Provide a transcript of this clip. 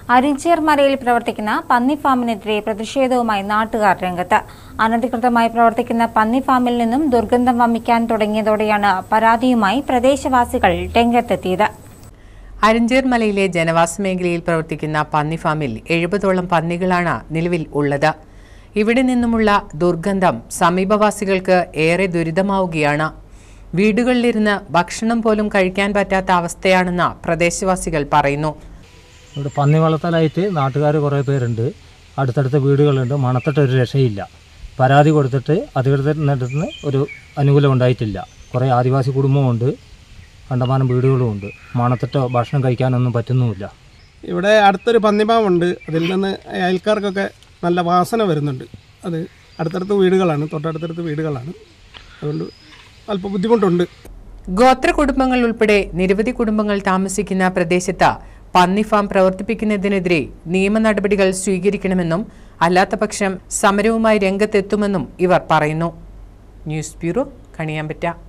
അരിഞ്ചേർ മലയിൽ പ്രവർത്തിക്കുന്ന പന്നി ഫാമിനെതിരെ പ്രതിഷേധവുമായി നാട്ടുകാർ രംഗത്ത് അനധികൃതമായി പ്രവർത്തിക്കുന്ന പന്നി ഫാമിൽ നിന്നും ദുർഗന്ധം വമിക്കാൻ തുടങ്ങിയതോടെയാണ് പരാതിയുമായി പ്രദേശവാസികൾ രംഗത്തെത്തിയത് അരിഞ്ചേർ മലയിലെ ജനവാസ മേഖലയിൽ പ്രവർത്തിക്കുന്ന പന്നി ഫാമിൽ എഴുപതോളം പന്നികളാണ് നിലവിൽ ഉള്ളത് ഇവിടെ നിന്നുമുള്ള ദുർഗന്ധം സമീപവാസികൾക്ക് ഏറെ ദുരിതമാവുകയാണ് വീടുകളിലിരുന്ന് ഭക്ഷണം പോലും കഴിക്കാൻ പറ്റാത്ത അവസ്ഥയാണെന്ന് പ്രദേശവാസികൾ പറയുന്നു ഇവിടെ പന്നി വളർത്തലായിട്ട് നാട്ടുകാർ കുറേ പേരുണ്ട് അടുത്തടുത്ത വീടുകളുണ്ട് മണത്തിട്ട് ഒരു രക്ഷയില്ല പരാതി കൊടുത്തിട്ട് അധികൃതരുടെ നിന്ന് ഒരു അനുകൂലം ഉണ്ടായിട്ടില്ല കുറേ ആദിവാസി കുടുംബമുണ്ട് കണ്ടമാനം വീടുകളുമുണ്ട് മണത്തിട്ടോ ഭക്ഷണം കഴിക്കാനൊന്നും പറ്റുന്നുമില്ല ഇവിടെ അടുത്തൊരു പന്നിപ്പാമ്പുണ്ട് അതിൽ നിന്ന് അയൽക്കാർക്കൊക്കെ നല്ല വാസന വരുന്നുണ്ട് അത് അടുത്തടുത്ത് വീടുകളാണ് തൊട്ടടുത്തടുത്ത് വീടുകളാണ് അതുകൊണ്ട് അല്പം ബുദ്ധിമുട്ടുണ്ട് ഗോത്ര കുടുംബങ്ങൾ ഉൾപ്പെടെ നിരവധി കുടുംബങ്ങൾ താമസിക്കുന്ന പ്രദേശത്ത് പന്നി ഫാം പ്രവർത്തിപ്പിക്കുന്നതിനെതിരെ നിയമ നടപടികൾ സ്വീകരിക്കണമെന്നും അല്ലാത്തപക്ഷം സമരവുമായി രംഗത്തെത്തുമെന്നും ഇവർ പറയുന്നു ന്യൂസ് ബ്യൂറോ കണിയാമ്പറ്റ